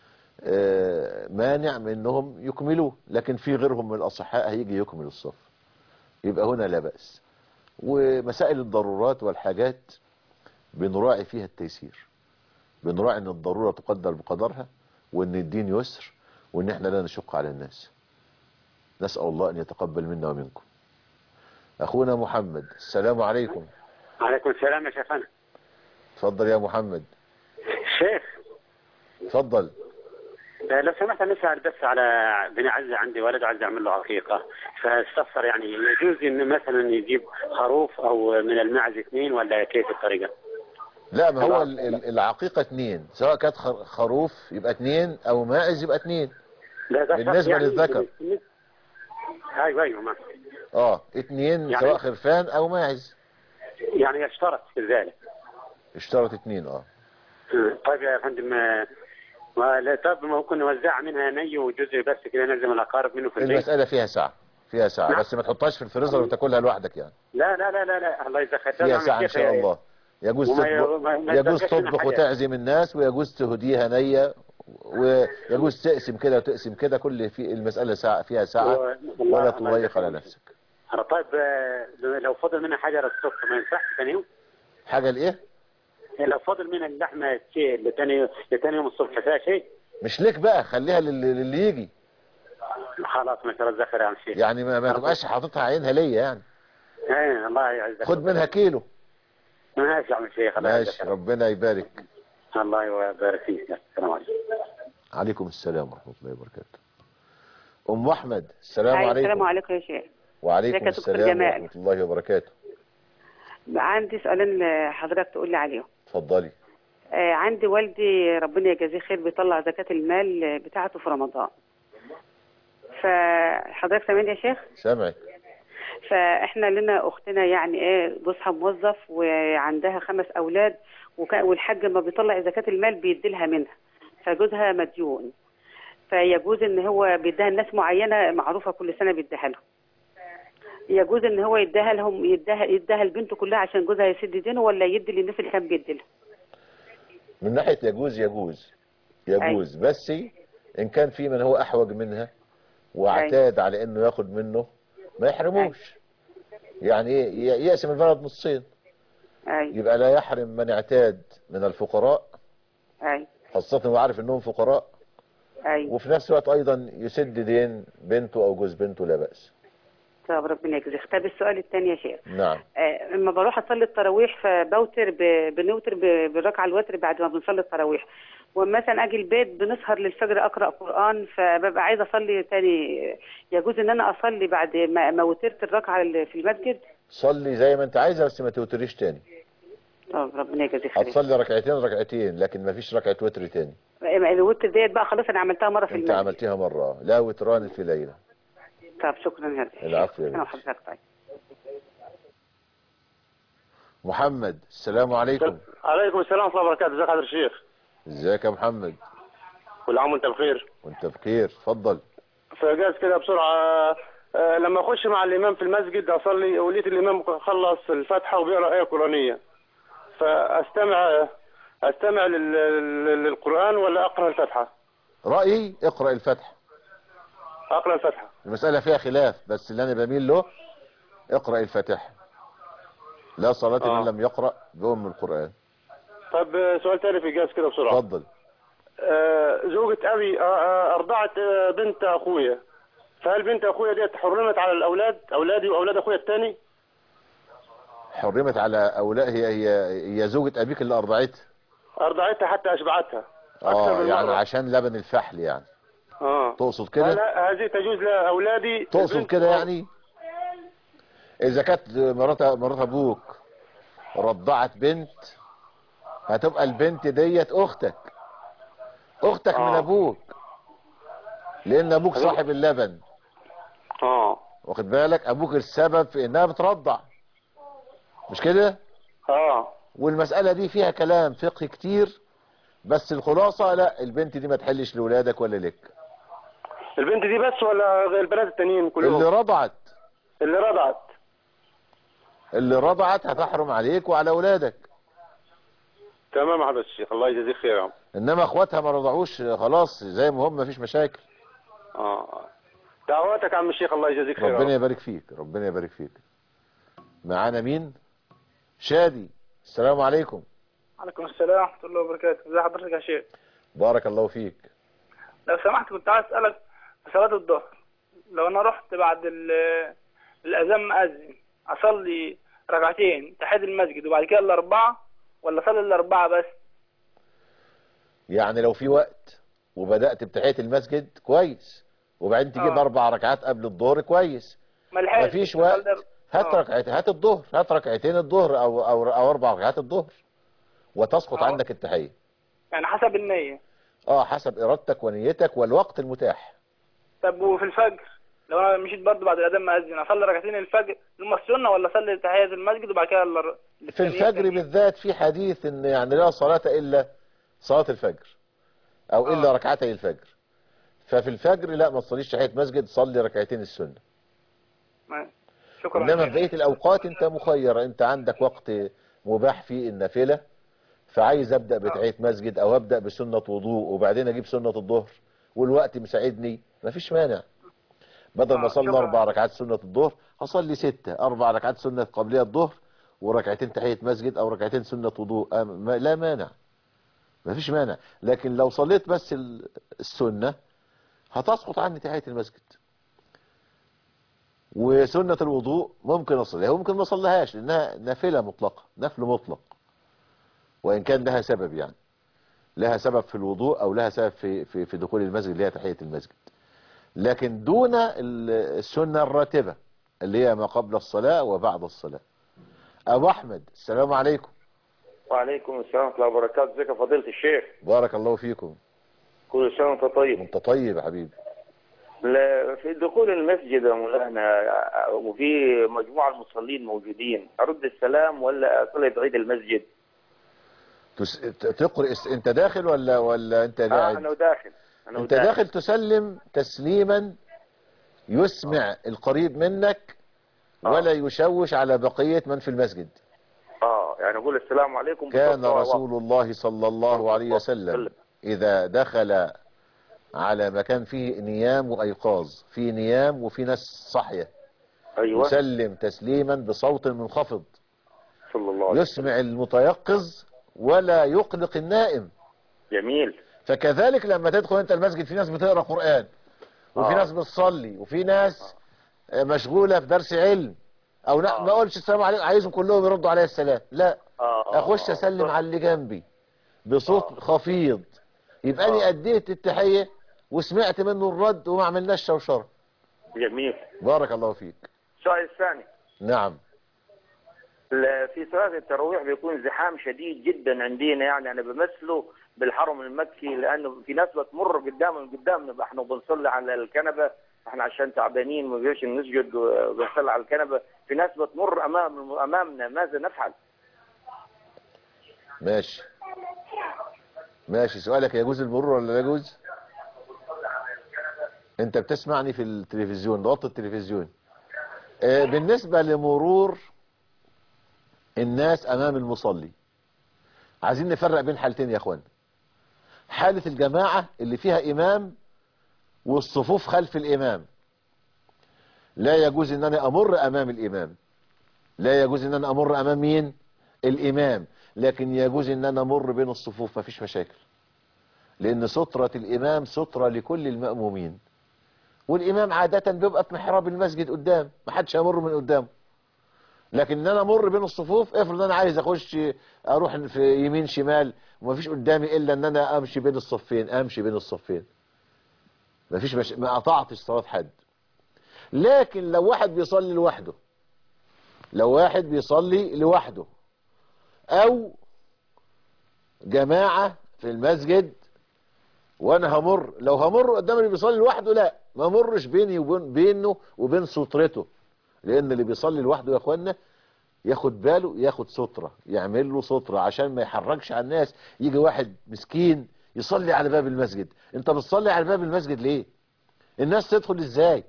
آه، مانع من انهم يكملوه لكن في غيرهم من الاصحاء هيجي يكمل الصف يبقى هنا لا بأس ومسائل الضرورات والحاجات بنراعي فيها التيسير بنراعي ان الضرورة تقدر بقدرها وان الدين يسر وان احنا لا نشق على الناس نسأل الله ان يتقبل منا ومنكم اخونا محمد السلام عليكم عليكم السلام يا شيخنا اتفضل يا محمد شيخ اتفضل آه، لو سمحت نسأل بس على بني عزة عندي ولد عايز اعمل له عقيقة فاستفسر يعني يجوز ان مثلا يجيب خروف او من المعز اثنين ولا كيف الطريقة؟ لا ما هو ال- ال- العقيقة اتنين سواء كانت خر- خروف يبقى اتنين او ماعز يبقى اتنين لا ده بالنسبة يعني للذكر ايوه ايوه ما اه اتنين يعني- سواء خرفان او ماعز يعني يشترط في ذلك اشترط اتنين اه آه، طيب يا فندم آه، ما لا طب ممكن نوزعها منها ني وجزء بس كده نلزم الاقارب منه في البيت المسألة فيها ساعة فيها ساعة نعم. بس ما تحطهاش في الفريزر وتاكلها لوحدك يعني لا لا لا لا لا الله يجزاك خير فيها طبعاً ساعة ان الشيخ، شاء الله يجوز وما ي- تطبخ ما- ما يجوز يتركش لنا تطبخ حاجة. وتعزم الناس ويجوز تهديها نية ويجوز تقسم كده وتقسم كده كل في المسألة ساعة فيها ساعة والله ولا الله تضيق يجزاك على خير. نفسك أنا طيب آه، لو فضل منها حجر الصبح ما ينفعش ثاني يوم؟ حاجة الايه لو فضل منها اللحمة شيء لثاني لثاني يوم الصبح فيها شيء؟ مش ليك بقى خليها للي, للي يجي خلاص ما شاء الله خير يا عم شيخ يعني ما, ما تبقاش حاططها عينها ليا يعني ايه الله يعزك خد منها كيلو ماشي يا عم شيخ الله ماشي يعزك ربنا يبارك الله يبارك فيك السلام عليكم عليكم السلام ورحمة الله وبركاته ام احمد السلام أيوة، عليكم السلام عليكم يا شيخ وعليكم ازيك يا دكتور السلام جمال؟ ورحمة الله وبركاته عندي سؤالين حضرتك تقول لي عليهم اتفضلي آه، عندي والدي ربنا يجازيه خير بيطلع زكاة المال بتاعته في رمضان فحضرتك سامعني يا شيخ سامعك فاحنا لنا اختنا يعني ايه جوزها موظف وعندها خمس اولاد وكا- والحاج لما بيطلع زكاة المال بيديلها منها فجوزها مديون فيجوز ان هو بيديها لناس معينة معروفة كل سنة بيديها لهم يجوز ان هو يديها لهم يديها يديها لبنته كلها عشان جوزها يسد دينه ولا يدي للناس اللي كان بيدي لها من ناحية يجوز يجوز يجوز بس إن كان في من هو أحوج منها واعتاد على إنه ياخد منه ما يحرموش يعني إيه ي- يقسم البلد نصين يبقى لا يحرم من اعتاد من الفقراء اي خاصة هو عارف إنهم فقراء اي وفي نفس الوقت أيضا يسد دين بنته أو جوز بنته لا بأس طب ربنا يجزيك طب السؤال الثاني يا شيخ نعم آه، لما بروح اصلي التراويح فبوتر ب- بنوتر ب- بالركعه الوتر بعد ما بنصلي التراويح ومثلا اجي البيت بنسهر للفجر اقرا قران فببقى عايزه اصلي تاني يجوز ان انا اصلي بعد ما ما وترت الركعه اللي في المسجد صلي زي ما انت عايزه بس ما توتريش تاني طب ربنا يجزيك خير هتصلي ركعتين ركعتين لكن ما فيش ركعه وتر تاني آه، الوتر ديت بقى خلاص انا عملتها مره في انت المسجد عملتيها مره لا وتران في ليله طب شكرا يا شيخ. العفو يا انا بنت. وحضرتك طيب محمد السلام عليكم عليكم السلام ورحمه الله وبركاته ازيك يا حضرة الشيخ ازيك يا محمد كل عام وانت بخير وانت بخير اتفضل فجاز كده بسرعه آه، لما اخش مع الامام في المسجد اصلي ولقيت الامام خلص الفاتحه وبيقرا ايه قرانيه فاستمع استمع لل- لل- للقران ولا اقرا الفاتحه رايي اقرا الفتح اقرا الفاتحه المساله فيها خلاف بس اللي انا بميل له اقرا الفاتحه لا صلاه آه. من لم يقرا بام القران طب آه، سؤال تاني في جاز كده بسرعه اتفضل آه، زوجة أبي آه، آه، أرضعت آه، بنت أخويا فهل بنت أخويا ديت حرمت على الأولاد أولادي وأولاد أخويا التاني حرمت على اولاد هي هي هي زوجة ابيك اللي ارضعتها أرضعتها حتى أشبعتها اه من يعني مرة. عشان لبن الفحل يعني اه تقصد كده هل هذه تجوز لأولادي تقصد البنت كده و- يعني اذا كانت مرات مرات ابوك رضعت بنت هتبقى البنت ديت اختك اختك من آه. ابوك لان ابوك صاحب اللبن اه واخد بالك ابوك السبب في انها بترضع مش كده اه والمسألة دي فيها كلام فقهي كتير بس الخلاصة لا البنت دي ما تحلش لولادك ولا لك البنت دي بس ولا البنات التانيين كلهم اللي رضعت اللي رضعت اللي رضعت هتحرم عليك وعلى اولادك تمام يا حضرة الشيخ الله يجزيك خير يا عم انما اخواتها ما رضعوش خلاص زي ما هم مفيش مشاكل اه دعواتك يا عم الشيخ الله يجزيك خير يا ربنا عم. يبارك فيك ربنا يبارك فيك معانا مين شادي السلام عليكم عليكم السلام ورحمة الله وبركاته ازي حضرتك يا شيخ بارك الله فيك لو سمحت كنت عايز اسألك في صلاة الظهر لو انا رحت بعد ال- الاذان مأذن اصلي ركعتين تحية المسجد وبعد كده الاربعة ولا اصلي الاربعة بس يعني لو في وقت وبدأت بتحية المسجد كويس وبعدين تجيب آه. اربع ركعات قبل الظهر كويس ما لحقتش. مفيش وقت هات آه. ركعتين هات الظهر هات ركعتين الظهر او او او اربع ركعات الظهر وتسقط آه. عندك التحية يعني حسب النية اه حسب ارادتك ونيتك والوقت المتاح طب وفي الفجر لو انا مشيت برضه بعد الاذان مأذن اصلي ركعتين الفجر اللي هم السنة ولا اصلي تحية المسجد وبعد كده الر- في الفجر بالذات في حديث ان يعني لا صلاة الا صلاة الفجر او الا ركعتي الفجر ففي الفجر لا ما تصليش تحية مسجد صلي ركعتين السنة ما- شكرا انما في بقية الاوقات انت مخير انت عندك وقت مباح فيه النافلة فعايز ابدأ بتحية مسجد او ابدأ بسنة وضوء وبعدين اجيب سنة الظهر والوقت مساعدني مفيش مانع بدل ما اصلي شكرا. اربع ركعات سنة الظهر هصلي ستة اربع ركعات سنة قبلية الظهر وركعتين تحية مسجد او ركعتين سنة وضوء أم- ما- لا مانع مفيش مانع لكن لو صليت بس ال- السنة هتسقط عني تحية المسجد وسنة الوضوء ممكن اصليها وممكن ما اصليهاش لانها نافلة مطلقة نفل مطلق وان كان لها سبب يعني لها سبب في الوضوء او لها سبب في في في دخول المسجد اللي هي تحية المسجد لكن دون ال- السنة الراتبة اللي هي ما قبل الصلاة وبعد الصلاة ابو احمد السلام عليكم وعليكم السلام ورحمة الله وبركاته ازيك يا فضيلة الشيخ بارك الله فيكم كل سنة وانت طيب انت طيب يا حبيبي لا، في دخول المسجد يا مولانا وفي مجموعة المصلين موجودين أرد السلام ولا أصلي بعيد المسجد؟ تس... ت- تقرأ اس- انت داخل ولا ولا انت آه قاعد أنا داخل أنا انت داخل تسلم تسليما يسمع القريب منك ولا يشوش على بقية من في المسجد آه يعني أقول السلام عليكم كان بصوت رسول الله صلى الله عليه وسلم إذا دخل على مكان فيه نيام وأيقاظ في نيام وفي ناس صحية أيوة يسلم تسليما بصوت منخفض صلى الله عليه وسلم يسمع المتيقظ ولا يقلق النائم جميل فكذلك لما تدخل انت المسجد في ناس بتقرا قرآن وفي آه. ناس بتصلي وفي ناس آه، مشغولة في درس علم او لا ما اقولش السلام عليكم عايزهم كلهم يردوا عليا السلام لا اه اخش اسلم على اللي جنبي بصوت خفيض يبقى انا اديت التحية وسمعت منه الرد وما عملناش شوشرة جميل بارك الله فيك السؤال الثاني نعم ال- في صلاة التراويح بيكون زحام شديد جدا عندنا يعني انا بمثله بالحرم المكي لانه في ناس بتمر قدام قدامنا بقى احنا بنصلي على الكنبه احنا عشان تعبانين ما بيقدرش نسجد وبنصلي على الكنبه في ناس بتمر امام امامنا ماذا نفعل؟ ماشي ماشي سؤالك يجوز المرور ولا لا يجوز انت بتسمعني في التلفزيون ضغط التلفزيون آه، بالنسبة لمرور الناس امام المصلي عايزين نفرق بين حالتين يا اخوان حالة الجماعة اللي فيها امام والصفوف خلف الامام لا يجوز ان انا امر امام الامام لا يجوز ان انا امر امام مين الامام لكن يجوز ان انا امر بين الصفوف مفيش مشاكل لان سترة الامام سترة لكل المأمومين والامام عادة بيبقى في محراب المسجد قدام محدش هيمر من قدامه لكن ان انا امر بين الصفوف افرض انا عايز اخش اروح في يمين شمال ومفيش قدامي الا ان انا امشي بين الصفين امشي بين الصفين مفيش مش... ما قطعتش صلاة حد لكن لو واحد بيصلي لوحده لو واحد بيصلي لوحده او جماعة في المسجد وانا همر لو همر قدام اللي بيصلي لوحده لا ما مرش بيني وبين بينه وبين سترته لان اللي بيصلي لوحده يا اخوانا ياخد باله ياخد سترة يعمل له سترة عشان ما يحرجش على الناس يجي واحد مسكين يصلي على باب المسجد انت بتصلي على باب المسجد ليه الناس تدخل ازاي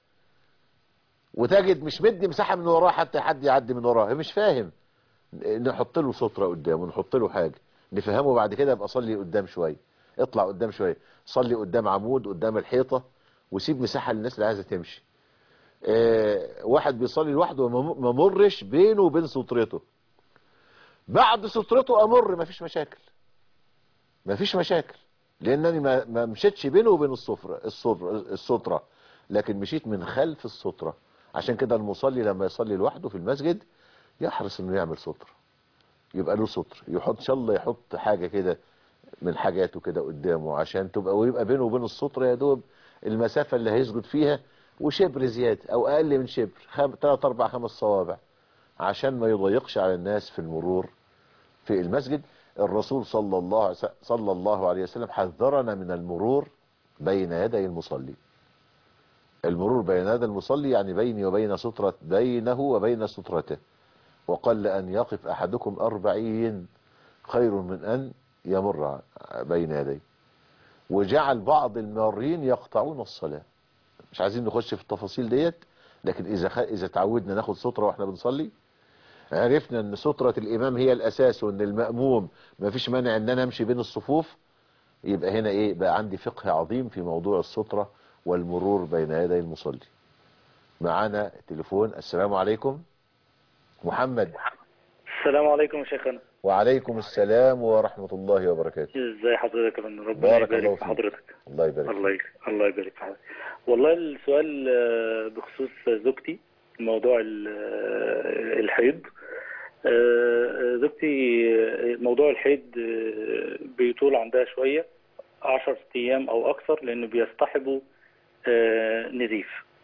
وتجد مش مدي مساحة من وراه حتى حد يعدي من وراه مش فاهم نحط له سترة قدامه نحط له حاجة نفهمه بعد كده يبقى صلي قدام شوية اطلع قدام شوية صلي قدام عمود قدام الحيطة وسيب مساحة للناس اللي عايزة تمشي اه واحد بيصلي لوحده وما مرش بينه وبين سترته بعد سترته امر مفيش مشاكل مفيش مشاكل لانني ما ما مشيتش بينه وبين الصفرة الصفرة السترة لكن مشيت من خلف السترة عشان كده المصلي لما يصلي لوحده في المسجد يحرص انه يعمل ستر يبقى له ستر يحط ان شاء الله يحط حاجة كده من حاجاته كده قدامه عشان تبقى ويبقى بينه وبين الستر يا دوب المسافة اللي هيسجد فيها وشبر زيادة او اقل من شبر خم... 3 4 5 صوابع عشان ما يضيقش على الناس في المرور في المسجد الرسول صلى الله صلى الله عليه وسلم حذرنا من المرور بين يدي المصلي المرور بين يدي المصلي يعني بيني وبين سترة بينه وبين سترته وقال أن يقف أحدكم أربعين خير من أن يمر بين يديه وجعل بعض المارين يقطعون الصلاة مش عايزين نخش في التفاصيل ديت لكن إذا خ... إذا تعودنا ناخد سترة وإحنا بنصلي عرفنا أن سترة الإمام هي الأساس وأن المأموم ما فيش مانع أن أنا أمشي بين الصفوف يبقى هنا إيه بقى عندي فقه عظيم في موضوع السترة والمرور بين يدي المصلي معانا تليفون السلام عليكم محمد السلام عليكم يا شيخنا وعليكم السلام ورحمة الله وبركاته ازي حضرتك يا فندم ربنا بارك يبارك الله في فيك. حضرتك الله يبارك الله يك... الله يبارك في حضرتك والله السؤال آه، بخصوص زوجتي موضوع ال- آه، الحيض آه، آه، زوجتي آه، موضوع الحيض آه، بيطول عندها شوية عشر أيام أو أكثر لأنه بيصطحبوا آه، نزيف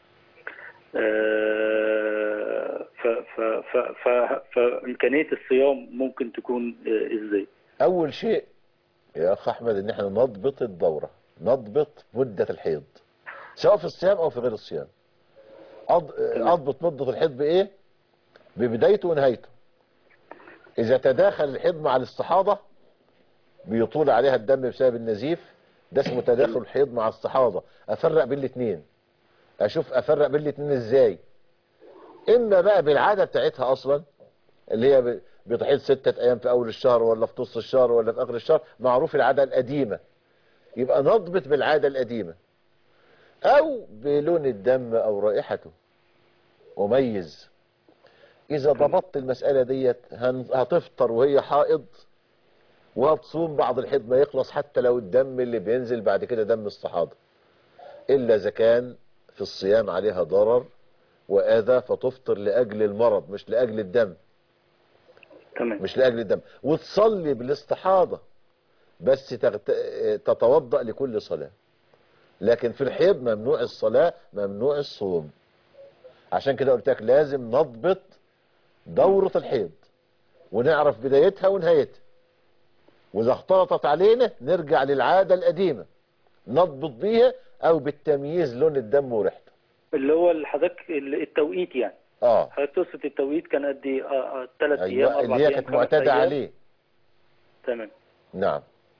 آه، ف- ف- ف- ف- فإمكانية الصيام ممكن تكون آه، إزاي؟ أول شيء يا أخ أحمد إن إحنا نضبط الدورة نضبط مدة الحيض سواء في الصيام أو في غير الصيام أض- أضبط مدة الحيض بإيه ببدايته ونهايته إذا تداخل الحيض مع الاستحاضة بيطول عليها الدم بسبب النزيف ده اسمه تداخل الحيض مع الاستحاضة أفرق بين الاثنين أشوف أفرق بين الاثنين إزاي إما بقى بالعادة بتاعتها أصلا اللي هي ب- بتحيض ستة أيام في أول الشهر ولا في نص الشهر ولا في آخر الشهر معروف العادة القديمة يبقى نضبط بالعادة القديمة أو بلون الدم أو رائحته أميز إذا ضبطت المسألة ديت هن- هتفطر وهي حائض وهتصوم بعض الحيض ما يخلص حتى لو الدم اللي بينزل بعد كده دم الصحابة إلا إذا كان في الصيام عليها ضرر وأذى فتفطر لأجل المرض مش لأجل الدم تمام مش لأجل الدم وتصلي بالاستحاضة بس تغت... تتوضأ لكل صلاة لكن في الحيض ممنوع الصلاة ممنوع الصوم عشان كده قلت لك لازم نضبط دورة الحيض ونعرف بدايتها ونهايتها وإذا اختلطت علينا نرجع للعادة القديمة نضبط بيها أو بالتمييز لون الدم وريحته اللي هو حضرتك ال- التوقيت يعني اه حضرتك تقصد التوقيت كان قد ايه آه، آه، ثلاث ايام أيوة اربع اللي هي ايام كانت خمس معتادة أيام. عليه تمام نعم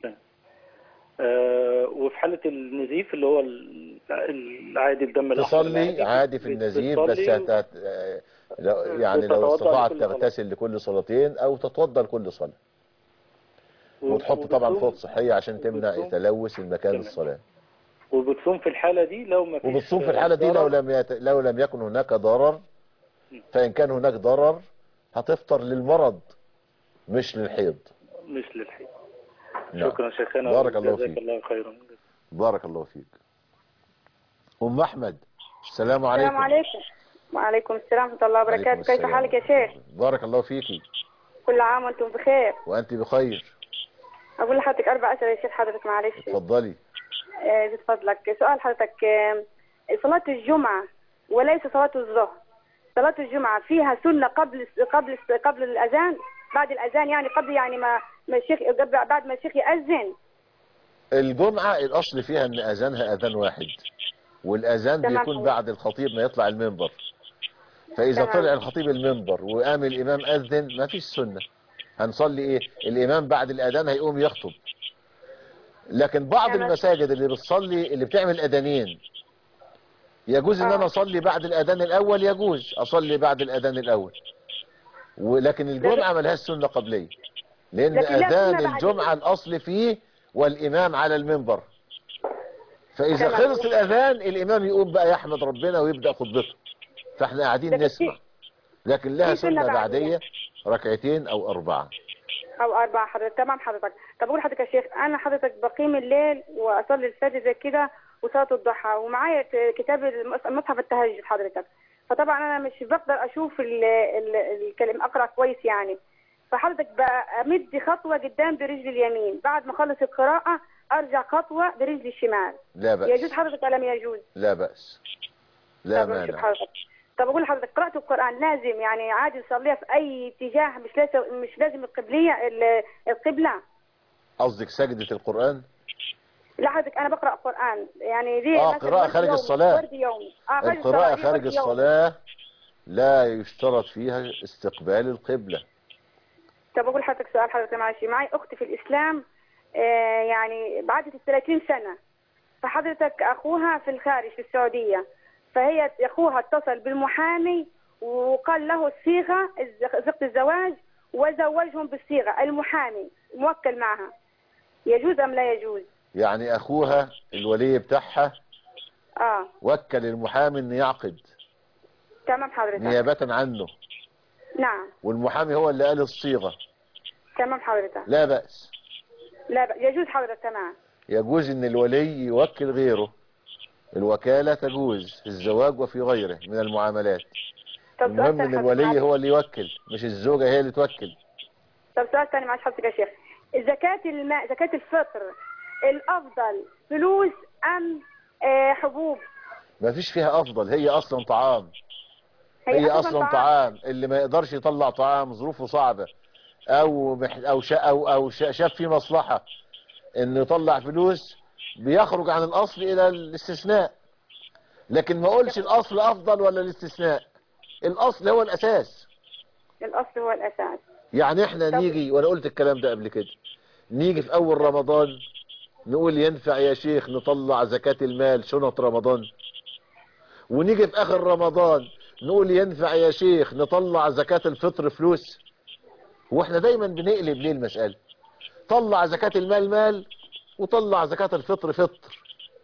آه وفي حالة النزيف اللي هو ال- العادي الدم الأحمر تصلي العادي، عادي في بت- النزيف بس بتصلي هت... آه، لو يعني لو وتتوضأ استطاعت لكل صلاة. تغتسل لكل صلاتين او تتوضا لكل صلاة وتحط طبعا وبتصوم- فوط صحية عشان تمنع وبتصوم- تلوث المكان تمام. الصلاة وبتصوم في الحالة دي لو ما فيش وبتصوم في الحالة دي لو ضرر. لم يت... لو لم يكن هناك ضرر فإن كان هناك ضرر هتفطر للمرض مش للحيض مش للحين نعم. شكرا شيخنا بارك الله جزاك فيك الله خيرا بارك الله فيك أم أحمد السلام عليكم السلام عليكم وعليكم السلام ورحمة الله عليكم وبركاته كيف السلام. حالك يا شيخ بارك الله فيكي كل عام وانتم بخير وأنت بخير أقول لحضرتك أربع أسئلة يا شيخ حضرتك معلش اتفضلي آه، زيد فضلك سؤال حضرتك آه، صلاة الجمعة وليس صلاة الظهر صلاة الجمعة فيها سنة قبل قبل قبل الأذان بعد الأذان يعني قبل يعني ما ما الشيخ قبل- بعد ما الشيخ يأذن الجمعة الأصل فيها أن أذانها أذان واحد والأذان تمام. بيكون بعد الخطيب ما يطلع المنبر فإذا تمام. طلع الخطيب المنبر وقام الإمام أذن ما فيش سنة هنصلي إيه الإمام بعد الأذان هيقوم يخطب لكن بعض تمام. المساجد اللي بتصلي اللي بتعمل أذانين يجوز ان انا اصلي بعد الاذان الاول يجوز اصلي بعد الاذان الاول ولكن الجمعة ملهاش سنة قبلية لان لكن لا اذان سنة بعد الجمعة الاصل فيه والامام على المنبر فاذا تمام. خلص الاذان الامام يقوم بقى يحمد ربنا ويبدأ خطبته فاحنا قاعدين لكن نسمع لكن لها في سنة سنة بعدية. بعدية ركعتين او اربعة او اربعه حضرتك تمام حضرتك طب اقول لحضرتك يا شيخ انا حضرتك بقيم الليل واصلي الفجر زي كده وصلاه الضحى ومعايا ت- كتاب المص- مصحف التهجد حضرتك فطبعا انا مش بقدر اشوف ال- ال- الكلام اقرا كويس يعني فحضرتك بمد خطوه قدام برجلي اليمين بعد ما اخلص القراءه ارجع خطوه برجلي الشمال لا بأس يجوز حضرتك ولا ما يجوز لا بأس لا طب نشوف مانع حضرتك طب اقول لحضرتك قراءة القرآن لازم يعني عادي نصليها في أي اتجاه مش لازم مش لازم القبلية ال- القبلة قصدك سجدة القرآن لا حضرتك أنا بقرأ قرآن يعني دي آه، مثلا قراءة ورد خارج يومي- الصلاة. ورد يومي آه خارج القراءة الصلاة، دي خارج ورد يومي. الصلاة لا يشترط فيها استقبال القبلة طب أقول لحضرتك سؤال حضرتك معلش معي أختي في الإسلام آه يعني بعدت ال 30 سنة فحضرتك أخوها في الخارج في السعودية فهي أخوها اتصل بالمحامي وقال له الصيغة الز- صيغة الزواج وزوجهم بالصيغة المحامي موكل معها يجوز أم لا يجوز يعني أخوها الولي بتاعها آه وكل المحامي أن يعقد تمام حضرتك نيابة عنه نعم والمحامي هو اللي قال الصيغة تمام حضرتك لا بأس لا بأ- يجوز حضرتك تمام يجوز أن الولي يوكل غيره الوكالة تجوز في الزواج وفي غيره من المعاملات طب سؤال المهم تاني أن حضرتك الولي معلش. هو اللي يوكل مش الزوجة هي اللي توكل طب سؤال ثاني معلش حضرتك يا شيخ زكاة الماء زكاة الفطر الأفضل فلوس أم آه حبوب ما فيش فيها أفضل هي أصلا طعام هي أساساً أصلا طعام اللي ما يقدرش يطلع طعام ظروفه صعبة أو مح أو شا أو أو شا- شاف فيه مصلحة إنه يطلع فلوس بيخرج عن الأصل إلى الاستثناء لكن ما أقولش الأصل أفضل ولا الاستثناء الأصل هو الأساس الأصل هو الأساس يعني احنا نيجي وانا قلت الكلام ده قبل كده نيجي في اول رمضان نقول ينفع يا شيخ نطلع زكاة المال شنط رمضان ونيجي في اخر رمضان نقول ينفع يا شيخ نطلع زكاة الفطر فلوس واحنا دايما بنقلب ليه المسألة طلع زكاة المال مال وطلع زكاة الفطر فطر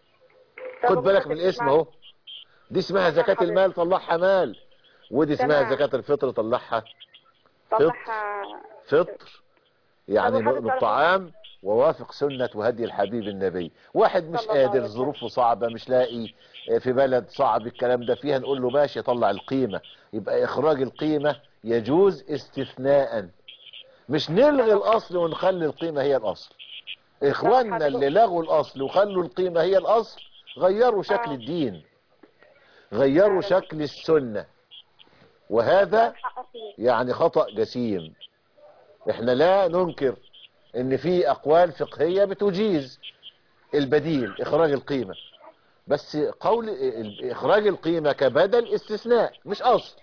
خد بالك من الاسم اهو دي اسمها زكاة المال طلعها مال ودي اسمها تمام. زكاة الفطر طلعها طلعها فطر يعني طب وحضرتك من الطعام ووافق سنة وهدي الحبيب النبي واحد مش قادر ظروفه صعبة مش لاقي في بلد صعب الكلام ده فيها نقول له ماشي طلع القيمة يبقى إخراج القيمة يجوز استثناء مش نلغي الأصل ونخلي القيمة هي الأصل إخواننا اللي لغوا الأصل وخلوا القيمة هي الأصل غيروا شكل الدين غيروا شكل السنة وهذا يعني خطأ جسيم احنا لا ننكر ان في اقوال فقهية بتجيز البديل اخراج القيمة بس قول ال- اخراج القيمة كبدل استثناء مش اصل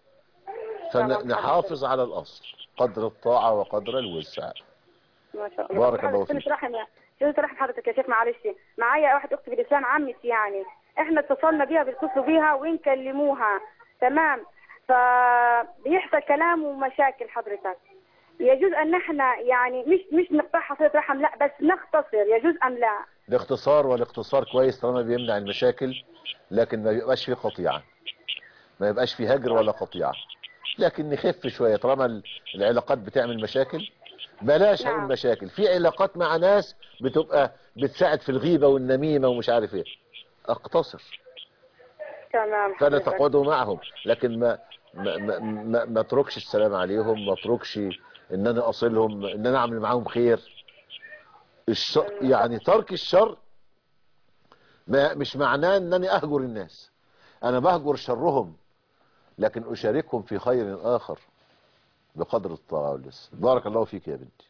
فنحافظ على الاصل قدر الطاعة وقدر الوسع ما شاء الله بارك الله فيك صلة رحم صلة رحم حضرتك يا شيخ معلش معايا واحد اخت في الاسلام عمتي يعني احنا اتصلنا بيها بيتصلوا بيها ونكلموها تمام فبيحصل كلام ومشاكل حضرتك يجوز ان احنا يعني مش مش نقطعها صلة رحم لا بس نختصر يجوز ام لا الاختصار والاختصار كويس طالما بيمنع المشاكل لكن ما يبقاش فيه قطيعة ما يبقاش فيه هجر ولا قطيعة لكن نخف شوية طالما ال- العلاقات بتعمل مشاكل بلاش هقول مشاكل في علاقات مع ناس بتبقى بتساعد في الغيبة والنميمة ومش عارف ايه اقتصر تمام فانا حضرتك. تقعدوا معهم لكن ما ما ما, ما, ما اتركش السلام عليهم ما اتركش ان انا اصلهم ان انا اعمل معاهم خير الش... يعني ترك الشر ما مش معناه انني اهجر الناس انا بهجر شرهم لكن اشاركهم في خير اخر بقدر الطاعه واللسان بارك الله فيك يا بنتي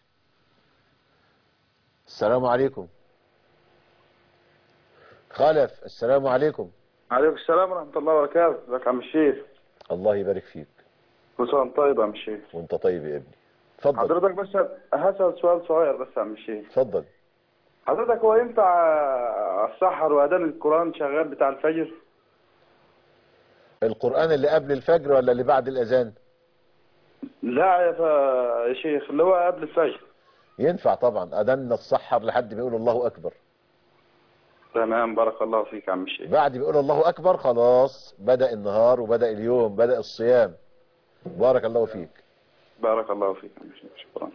السلام عليكم خلف السلام عليكم عليكم السلام ورحمة الله وبركاته ازيك يا عم الشيخ الله يبارك فيك كل سنة وانت طيب يا عم الشيخ وانت طيب يا ابني اتفضل حضرتك بس هسأل سؤال صغير بس يا عم الشيخ اتفضل حضرتك هو ينفع السحر وأذان القرآن شغال بتاع الفجر القرآن اللي قبل الفجر ولا اللي بعد الأذان لا يا, ف... يا شيخ اللي هو قبل الفجر ينفع طبعا أذان السحر لحد بيقول الله أكبر تمام بارك الله فيك يا عم الشيخ بعد بيقول الله أكبر خلاص بدأ النهار وبدأ اليوم بدأ الصيام بارك الله فيك بارك الله فيك يا عم الشيخ شكرا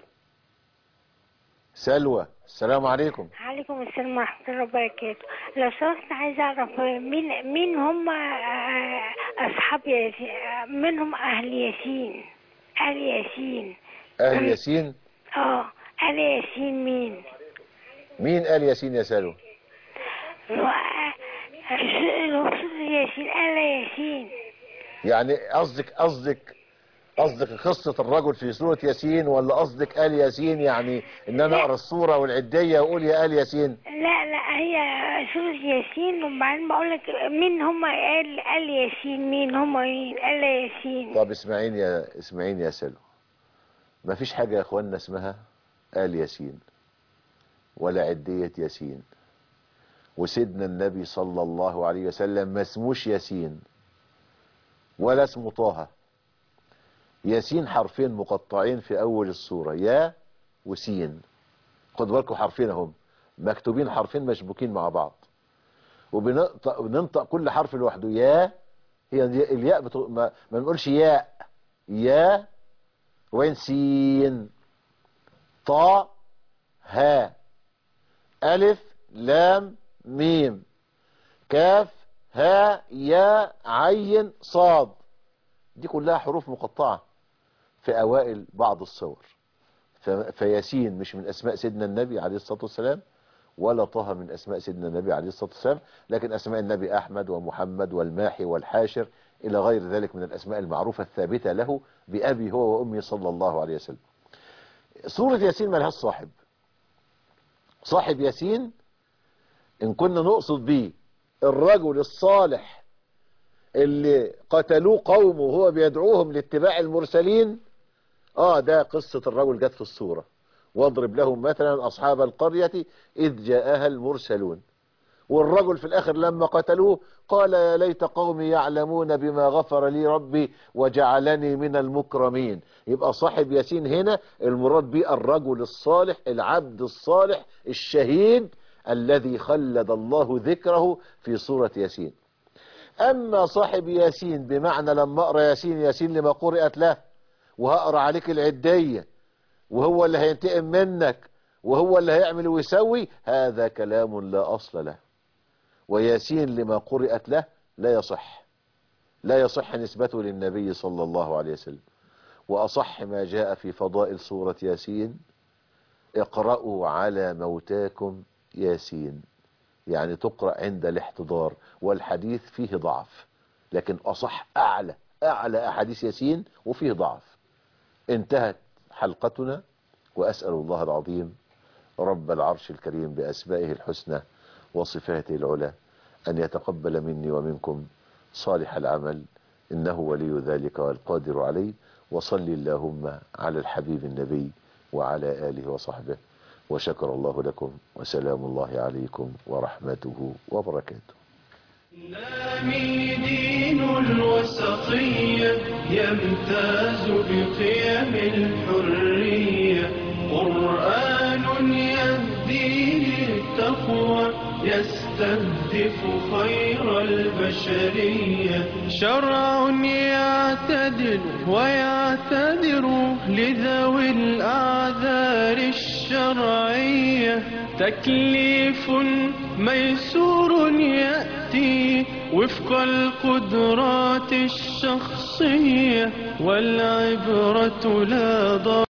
سلوى السلام عليكم عليكم السلام ورحمة الله وبركاته لو سمحت عايز أعرف مين مين هم آه، أصحاب ياسين آه، مين هم أهل ياسين أهل ياسين أهل ياسين اه أهل ياسين مين مين قال ياسين يا سلوى الرسول ياسين أهل ياسين يعني قصدك قصدك قصدك قصة الرجل في سورة ياسين ولا قصدك آل ياسين يعني ان انا اقرا السورة والعدية واقول يا آل ياسين لا لا هي سورة ياسين وبعدين بقول لك مين هم قال قال ياسين مين هم مين قال ياسين طب اسمعين يا اسمعين يا سلوى ما فيش حاجة يا اخوانا اسمها آل ياسين ولا عدية ياسين وسيدنا النبي صلى الله عليه وسلم ما اسموش ياسين ولا اسمه طه ياسين حرفين مقطعين في اول السورة يا وسين خد بالكم حرفين اهم مكتوبين حرفين مشبوكين مع بعض وبننطق بننطق كل حرف لوحده يا هي الياء بتو... ما, ما نقولش ياء يا وين سين طا ها ألف لام ميم كاف ها يا عين صاد دي كلها حروف مقطعة في أوائل بعض الصور ف- فياسين مش من أسماء سيدنا النبي عليه الصلاة والسلام ولا طه من أسماء سيدنا النبي عليه الصلاة والسلام لكن أسماء النبي أحمد ومحمد والماحي والحاشر إلى غير ذلك من الأسماء المعروفة الثابتة له بأبي هو وأمي صلى الله عليه وسلم سورة ياسين ما لهاش صاحب صاحب ياسين إن كنا نقصد به الرجل الصالح اللي قتلوه قومه وهو بيدعوهم لاتباع المرسلين اه ده قصة الرجل جت في الصورة واضرب لهم مثلا أصحاب القرية إذ جاءها المرسلون والرجل في الآخر لما قتلوه قال يا ليت قومي يعلمون بما غفر لي ربي وجعلني من المكرمين يبقى صاحب ياسين هنا المراد به الرجل الصالح العبد الصالح الشهيد الذي خلد الله ذكره في سورة ياسين أما صاحب ياسين بمعنى لما أقرأ ياسين ياسين لما قرأت له وهقرأ عليك العدية وهو اللي هينتقم منك وهو اللي هيعمل ويسوي هذا كلام لا أصل له وياسين لما قرأت له لا يصح لا يصح نسبته للنبي صلى الله عليه وسلم وأصح ما جاء في فضائل سورة ياسين اقرأوا على موتاكم ياسين يعني تقرأ عند الاحتضار والحديث فيه ضعف لكن أصح أعلى أعلى أحاديث ياسين وفيه ضعف انتهت حلقتنا وأسأل الله العظيم رب العرش الكريم بأسمائه الحسنى وصفاته العلى أن يتقبل مني ومنكم صالح العمل إنه ولي ذلك والقادر عليه وصل اللهم على الحبيب النبي وعلى آله وصحبه وشكر الله لكم وسلام الله عليكم ورحمته وبركاته الإسلامي دين الوسطية يمتاز بقيم الحرية قرآن يهدي للتقوى يستهدف خير البشرية شرع يعتدل ويعتذر لذوي الأعذار الشرعية تكليف ميسور يأتي وفق القدرات الشخصية والعبرة لا ضر